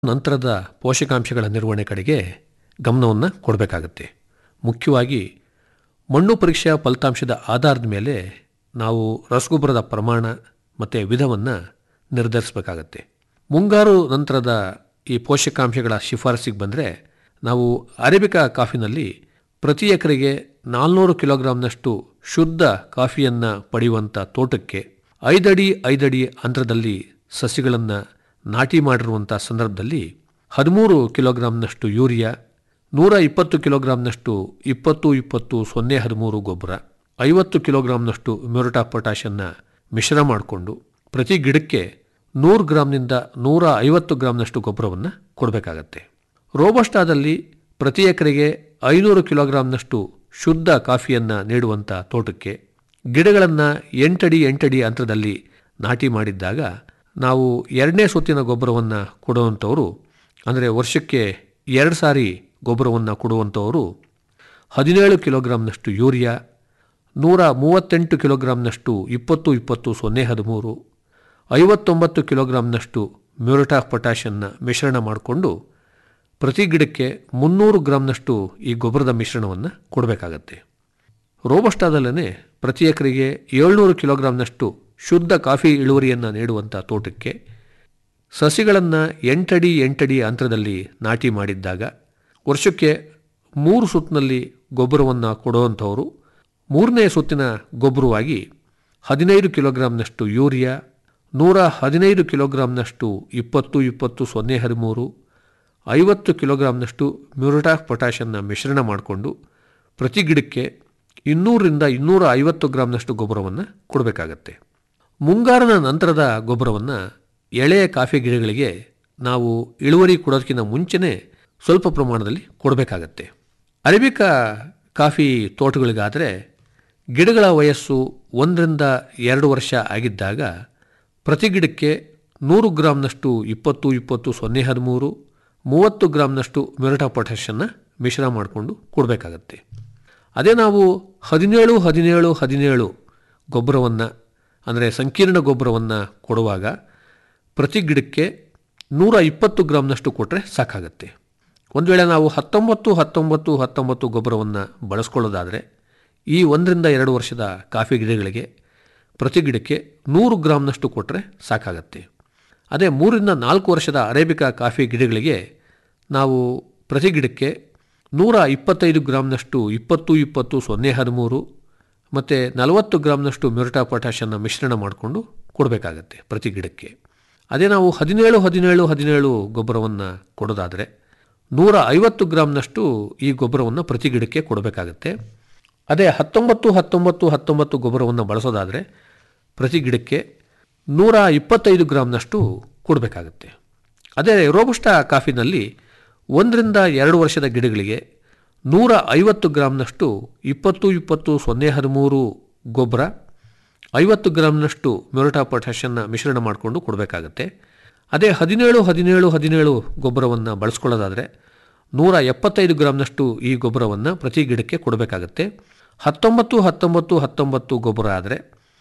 ನಂತರದ ಪೋಷಕಾಂಶಗಳ ನಿರ್ವಹಣೆ ಕಡೆಗೆ ಗಮನವನ್ನು ಕೊಡಬೇಕಾಗತ್ತೆ ಮುಖ್ಯವಾಗಿ ಮಣ್ಣು ಪರೀಕ್ಷೆಯ ಫಲಿತಾಂಶದ ಆಧಾರದ ಮೇಲೆ ನಾವು ರಸಗೊಬ್ಬರದ ಪ್ರಮಾಣ ಮತ್ತು ವಿಧವನ್ನು ನಿರ್ಧರಿಸಬೇಕಾಗತ್ತೆ ಮುಂಗಾರು ನಂತರದ ಈ ಪೋಷಕಾಂಶಗಳ ಶಿಫಾರಸಿಗೆ ಬಂದರೆ ನಾವು ಅರೇಬಿಕಾ ಕಾಫಿನಲ್ಲಿ ಪ್ರತಿ ಎಕರೆಗೆ ನಾಲ್ನೂರು ಕಿಲೋಗ್ರಾಂನಷ್ಟು ಶುದ್ಧ ಕಾಫಿಯನ್ನು ಪಡೆಯುವಂಥ ತೋಟಕ್ಕೆ ಐದಡಿ ಐದಡಿ ಅಂತರದಲ್ಲಿ ಸಸಿಗಳನ್ನು ನಾಟಿ ಮಾಡಿರುವಂಥ ಸಂದರ್ಭದಲ್ಲಿ ಹದಿಮೂರು ಕಿಲೋಗ್ರಾಂನಷ್ಟು ಯೂರಿಯಾ ನೂರ ಇಪ್ಪತ್ತು ಕಿಲೋಗ್ರಾಂನಷ್ಟು ಇಪ್ಪತ್ತು ಇಪ್ಪತ್ತು ಸೊನ್ನೆ ಹದಿಮೂರು ಗೊಬ್ಬರ ಐವತ್ತು ಕಿಲೋಗ್ರಾಂನಷ್ಟು ಮ್ಯೂರಟಾ ಪೊಟ್ಯಾಷನ್ನು ಮಿಶ್ರ ಮಾಡಿಕೊಂಡು ಪ್ರತಿ ಗಿಡಕ್ಕೆ ನೂರು ಗ್ರಾಂನಿಂದ ನೂರ ಐವತ್ತು ಗ್ರಾಂನಷ್ಟು ಗೊಬ್ಬರವನ್ನು ಕೊಡಬೇಕಾಗತ್ತೆ ರೋಬಸ್ಟಾದಲ್ಲಿ ಪ್ರತಿ ಎಕರೆಗೆ ಐನೂರು ಕಿಲೋಗ್ರಾಂನಷ್ಟು ಶುದ್ಧ ಕಾಫಿಯನ್ನು ನೀಡುವಂಥ ತೋಟಕ್ಕೆ ಗಿಡಗಳನ್ನು ಎಂಟಡಿ ಎಂಟಡಿ ಅಂತರದಲ್ಲಿ ನಾಟಿ ಮಾಡಿದ್ದಾಗ ನಾವು ಎರಡನೇ ಸುತ್ತಿನ ಗೊಬ್ಬರವನ್ನು ಕೊಡುವಂಥವರು ಅಂದರೆ ವರ್ಷಕ್ಕೆ ಎರಡು ಸಾರಿ ಗೊಬ್ಬರವನ್ನು ಕೊಡುವಂಥವರು ಹದಿನೇಳು ಕಿಲೋಗ್ರಾಂನಷ್ಟು ಯೂರಿಯಾ ನೂರ ಮೂವತ್ತೆಂಟು ಕಿಲೋಗ್ರಾಂನಷ್ಟು ಇಪ್ಪತ್ತು ಇಪ್ಪತ್ತು ಸೊನ್ನೆ ಹದಿಮೂರು ಐವತ್ತೊಂಬತ್ತು ಕಿಲೋಗ್ರಾಂನಷ್ಟು ಮ್ಯೂರಟಾ ಪೊಟ್ಯಾಷನ್ನು ಮಿಶ್ರಣ ಮಾಡಿಕೊಂಡು ಪ್ರತಿ ಗಿಡಕ್ಕೆ ಮುನ್ನೂರು ಗ್ರಾಂನಷ್ಟು ಈ ಗೊಬ್ಬರದ ಮಿಶ್ರಣವನ್ನು ಕೊಡಬೇಕಾಗತ್ತೆ ರೋಬಸ್ಟಾದಲ್ಲೇ ಪ್ರತಿ ಎಕರೆಗೆ ಏಳ್ನೂರು ಕಿಲೋಗ್ರಾಂನಷ್ಟು ಶುದ್ಧ ಕಾಫಿ ಇಳುವರಿಯನ್ನು ನೀಡುವಂಥ ತೋಟಕ್ಕೆ ಸಸಿಗಳನ್ನು ಎಂಟಡಿ ಎಂಟಡಿ ಅಂತರದಲ್ಲಿ ನಾಟಿ ಮಾಡಿದ್ದಾಗ ವರ್ಷಕ್ಕೆ ಮೂರು ಸುತ್ತಿನಲ್ಲಿ ಗೊಬ್ಬರವನ್ನು ಕೊಡುವಂಥವರು ಮೂರನೇ ಸುತ್ತಿನ ಗೊಬ್ಬರವಾಗಿ ಹದಿನೈದು ಕಿಲೋಗ್ರಾಂನಷ್ಟು ಯೂರಿಯಾ ನೂರ ಹದಿನೈದು ಕಿಲೋಗ್ರಾಂನಷ್ಟು ಇಪ್ಪತ್ತು ಇಪ್ಪತ್ತು ಸೊನ್ನೆ ಹದಿಮೂರು ಐವತ್ತು ಕಿಲೋಗ್ರಾಂನಷ್ಟು ಮ್ಯೂರಟಾ ಪೊಟ್ಯಾಷನ್ನು ಮಿಶ್ರಣ ಮಾಡಿಕೊಂಡು ಪ್ರತಿ ಗಿಡಕ್ಕೆ ಇನ್ನೂರರಿಂದ ಇನ್ನೂರ ಐವತ್ತು ಗ್ರಾಂನಷ್ಟು ಗೊಬ್ಬರವನ್ನು ಕೊಡಬೇಕಾಗತ್ತೆ ಮುಂಗಾರಿನ ನಂತರದ ಗೊಬ್ಬರವನ್ನು ಎಳೆಯ ಕಾಫಿ ಗಿಡಗಳಿಗೆ ನಾವು ಇಳುವರಿ ಕೊಡೋದಕ್ಕಿಂತ ಮುಂಚೆನೇ ಸ್ವಲ್ಪ ಪ್ರಮಾಣದಲ್ಲಿ ಕೊಡಬೇಕಾಗತ್ತೆ ಅರೇಬಿಕಾ ಕಾಫಿ ತೋಟಗಳಿಗಾದರೆ ಗಿಡಗಳ ವಯಸ್ಸು ಒಂದರಿಂದ ಎರಡು ವರ್ಷ ಆಗಿದ್ದಾಗ ಪ್ರತಿ ಗಿಡಕ್ಕೆ ನೂರು ಗ್ರಾಂನಷ್ಟು ಇಪ್ಪತ್ತು ಇಪ್ಪತ್ತು ಸೊನ್ನೆ ಹದಿಮೂರು ಮೂವತ್ತು ಗ್ರಾಂನಷ್ಟು ಮೆರಟಾ ಪೊಟ್ಯಾಷನ್ನು ಮಿಶ್ರ ಮಾಡಿಕೊಂಡು ಕೊಡಬೇಕಾಗತ್ತೆ ಅದೇ ನಾವು ಹದಿನೇಳು ಹದಿನೇಳು ಹದಿನೇಳು ಗೊಬ್ಬರವನ್ನು ಅಂದರೆ ಸಂಕೀರ್ಣ ಗೊಬ್ಬರವನ್ನು ಕೊಡುವಾಗ ಪ್ರತಿ ಗಿಡಕ್ಕೆ ನೂರ ಇಪ್ಪತ್ತು ಗ್ರಾಂನಷ್ಟು ಕೊಟ್ಟರೆ ಸಾಕಾಗತ್ತೆ ಒಂದು ವೇಳೆ ನಾವು ಹತ್ತೊಂಬತ್ತು ಹತ್ತೊಂಬತ್ತು ಹತ್ತೊಂಬತ್ತು ಗೊಬ್ಬರವನ್ನು ಬಳಸ್ಕೊಳ್ಳೋದಾದರೆ ಈ ಒಂದರಿಂದ ಎರಡು ವರ್ಷದ ಕಾಫಿ ಗಿಡಗಳಿಗೆ ಪ್ರತಿ ಗಿಡಕ್ಕೆ ನೂರು ಗ್ರಾಂನಷ್ಟು ಕೊಟ್ಟರೆ ಸಾಕಾಗತ್ತೆ ಅದೇ ಮೂರಿಂದ ನಾಲ್ಕು ವರ್ಷದ ಅರೇಬಿಕಾ ಕಾಫಿ ಗಿಡಗಳಿಗೆ ನಾವು ಪ್ರತಿ ಗಿಡಕ್ಕೆ ನೂರ ಇಪ್ಪತ್ತೈದು ಗ್ರಾಂನಷ್ಟು ಇಪ್ಪತ್ತು ಇಪ್ಪತ್ತು ಸೊನ್ನೆ ಹದಿಮೂರು ಮತ್ತು ನಲವತ್ತು ಗ್ರಾಂನಷ್ಟು ಮ್ಯೂರಟಾ ಪೊಟ್ಯಾಷನ್ನು ಮಿಶ್ರಣ ಮಾಡಿಕೊಂಡು ಕೊಡಬೇಕಾಗತ್ತೆ ಪ್ರತಿ ಗಿಡಕ್ಕೆ ಅದೇ ನಾವು ಹದಿನೇಳು ಹದಿನೇಳು ಹದಿನೇಳು ಗೊಬ್ಬರವನ್ನು ಕೊಡೋದಾದರೆ ನೂರ ಐವತ್ತು ಗ್ರಾಂನಷ್ಟು ಈ ಗೊಬ್ಬರವನ್ನು ಪ್ರತಿ ಗಿಡಕ್ಕೆ ಕೊಡಬೇಕಾಗತ್ತೆ ಅದೇ ಹತ್ತೊಂಬತ್ತು ಹತ್ತೊಂಬತ್ತು ಹತ್ತೊಂಬತ್ತು ಗೊಬ್ಬರವನ್ನು ಬಳಸೋದಾದರೆ ಪ್ರತಿ ಗಿಡಕ್ಕೆ ನೂರ ಇಪ್ಪತ್ತೈದು ಗ್ರಾಂನಷ್ಟು ಕೊಡಬೇಕಾಗತ್ತೆ ಅದೇ ರೋಬಸ್ಟಾ ಕಾಫಿನಲ್ಲಿ ಒಂದರಿಂದ ಎರಡು ವರ್ಷದ ಗಿಡಗಳಿಗೆ ನೂರ ಐವತ್ತು ಗ್ರಾಂನಷ್ಟು ಇಪ್ಪತ್ತು ಇಪ್ಪತ್ತು ಸೊನ್ನೆ ಹದಿಮೂರು ಗೊಬ್ಬರ ಐವತ್ತು ಗ್ರಾಂನಷ್ಟು ಮ್ಯೂರಟಾ ಪೊಟ್ಯಾಷನ್ನು ಮಿಶ್ರಣ ಮಾಡಿಕೊಂಡು ಕೊಡಬೇಕಾಗತ್ತೆ ಅದೇ ಹದಿನೇಳು ಹದಿನೇಳು ಹದಿನೇಳು ಗೊಬ್ಬರವನ್ನು ಬಳಸ್ಕೊಳ್ಳೋದಾದರೆ ನೂರ ಎಪ್ಪತ್ತೈದು ಗ್ರಾಂನಷ್ಟು ಈ ಗೊಬ್ಬರವನ್ನು ಪ್ರತಿ ಗಿಡಕ್ಕೆ ಕೊಡಬೇಕಾಗತ್ತೆ ಹತ್ತೊಂಬತ್ತು ಹತ್ತೊಂಬತ್ತು ಹತ್ತೊಂಬತ್ತು ಗೊಬ್ಬರ ಆದರೆ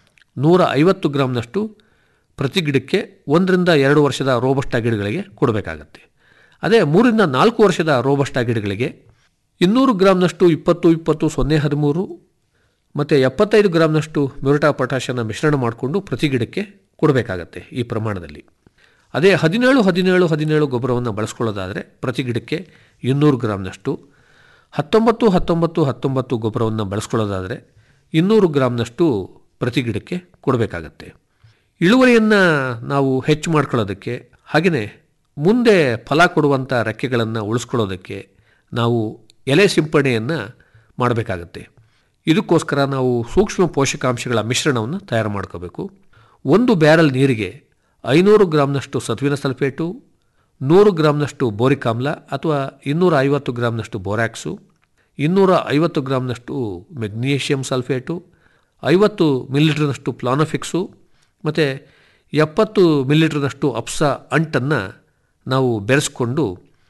ನೂರ ಐವತ್ತು ಗ್ರಾಂನಷ್ಟು ಪ್ರತಿ ಗಿಡಕ್ಕೆ ಒಂದರಿಂದ ಎರಡು ವರ್ಷದ ರೋಬಸ್ಟಾ ಗಿಡಗಳಿಗೆ ಕೊಡಬೇಕಾಗತ್ತೆ ಅದೇ ಮೂರಿಂದ ನಾಲ್ಕು ವರ್ಷದ ರೋಬಸ್ಟಾ ಗಿಡಗಳಿಗೆ ಇನ್ನೂರು ಗ್ರಾಂನಷ್ಟು ಇಪ್ಪತ್ತು ಇಪ್ಪತ್ತು ಸೊನ್ನೆ ಹದಿಮೂರು ಮತ್ತು ಎಪ್ಪತ್ತೈದು ಗ್ರಾಂನಷ್ಟು ಮ್ಯೂರಟಾ ಪೊಟ್ಯಾಷನ್ನು ಮಿಶ್ರಣ ಮಾಡಿಕೊಂಡು ಪ್ರತಿ ಗಿಡಕ್ಕೆ ಕೊಡಬೇಕಾಗತ್ತೆ ಈ ಪ್ರಮಾಣದಲ್ಲಿ ಅದೇ ಹದಿನೇಳು ಹದಿನೇಳು ಹದಿನೇಳು ಗೊಬ್ಬರವನ್ನು ಬಳಸ್ಕೊಳ್ಳೋದಾದರೆ ಪ್ರತಿ ಗಿಡಕ್ಕೆ ಇನ್ನೂರು ಗ್ರಾಂನಷ್ಟು ಹತ್ತೊಂಬತ್ತು ಹತ್ತೊಂಬತ್ತು ಹತ್ತೊಂಬತ್ತು ಗೊಬ್ಬರವನ್ನು ಬಳಸ್ಕೊಳ್ಳೋದಾದರೆ ಇನ್ನೂರು ಗ್ರಾಂನಷ್ಟು ಪ್ರತಿ ಗಿಡಕ್ಕೆ ಕೊಡಬೇಕಾಗತ್ತೆ ಇಳುವರಿಯನ್ನು ನಾವು ಹೆಚ್ಚು ಮಾಡ್ಕೊಳ್ಳೋದಕ್ಕೆ ಹಾಗೆಯೇ ಮುಂದೆ ಫಲ ಕೊಡುವಂಥ ರೆಕ್ಕೆಗಳನ್ನು ಉಳಿಸ್ಕೊಳ್ಳೋದಕ್ಕೆ ನಾವು ಎಲೆ ಸಿಂಪಡಣೆಯನ್ನು ಮಾಡಬೇಕಾಗತ್ತೆ ಇದಕ್ಕೋಸ್ಕರ ನಾವು ಸೂಕ್ಷ್ಮ ಪೋಷಕಾಂಶಗಳ ಮಿಶ್ರಣವನ್ನು ತಯಾರು ಮಾಡ್ಕೋಬೇಕು ಒಂದು ಬ್ಯಾರಲ್ ನೀರಿಗೆ ಐನೂರು ಗ್ರಾಂನಷ್ಟು ಸತ್ವಿನ ಸಲ್ಫೇಟು ನೂರು ಗ್ರಾಂನಷ್ಟು ಬೋರಿಕ್ ಆಮ್ಲ ಅಥವಾ ಇನ್ನೂರ ಐವತ್ತು ಗ್ರಾಂನಷ್ಟು ಬೋರ್ಯಾಕ್ಸು ಇನ್ನೂರ ಐವತ್ತು ಗ್ರಾಂನಷ್ಟು ಮೆಗ್ನೀಷಿಯಂ ಸಲ್ಫೇಟು ಐವತ್ತು ಮಿಲಿಲೀಟ್ರ್ನಷ್ಟು ಪ್ಲಾನೋಫಿಕ್ಸು ಮತ್ತು ಎಪ್ಪತ್ತು ಮಿಲಿಲೀಟ್ರ್ನಷ್ಟು ಅಪ್ಸ ಅಂಟನ್ನು ನಾವು ಬೆರೆಸ್ಕೊಂಡು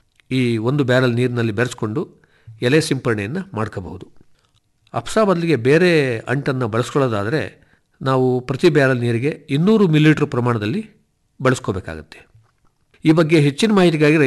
ಈ ಒಂದು ಬ್ಯಾರಲ್ ನೀರಿನಲ್ಲಿ ಬೆರೆಸ್ಕೊಂಡು ಎಲೆ ಸಿಂಪಡಣೆಯನ್ನು ಮಾಡ್ಕೋಬಹುದು ಅಪ್ಸ ಬದಲಿಗೆ ಬೇರೆ ಅಂಟನ್ನು ಬಳಸ್ಕೊಳ್ಳೋದಾದರೆ ನಾವು ಪ್ರತಿ ಬ್ಯಾರಲ್ ನೀರಿಗೆ ಇನ್ನೂರು ಮಿಲಿಲೀಟ್ರ್ ಪ್ರಮಾಣದಲ್ಲಿ ಬಳಸ್ಕೋಬೇಕಾಗತ್ತೆ ಈ ಬಗ್ಗೆ ಹೆಚ್ಚಿನ ಮಾಹಿತಿಗಾಗಿ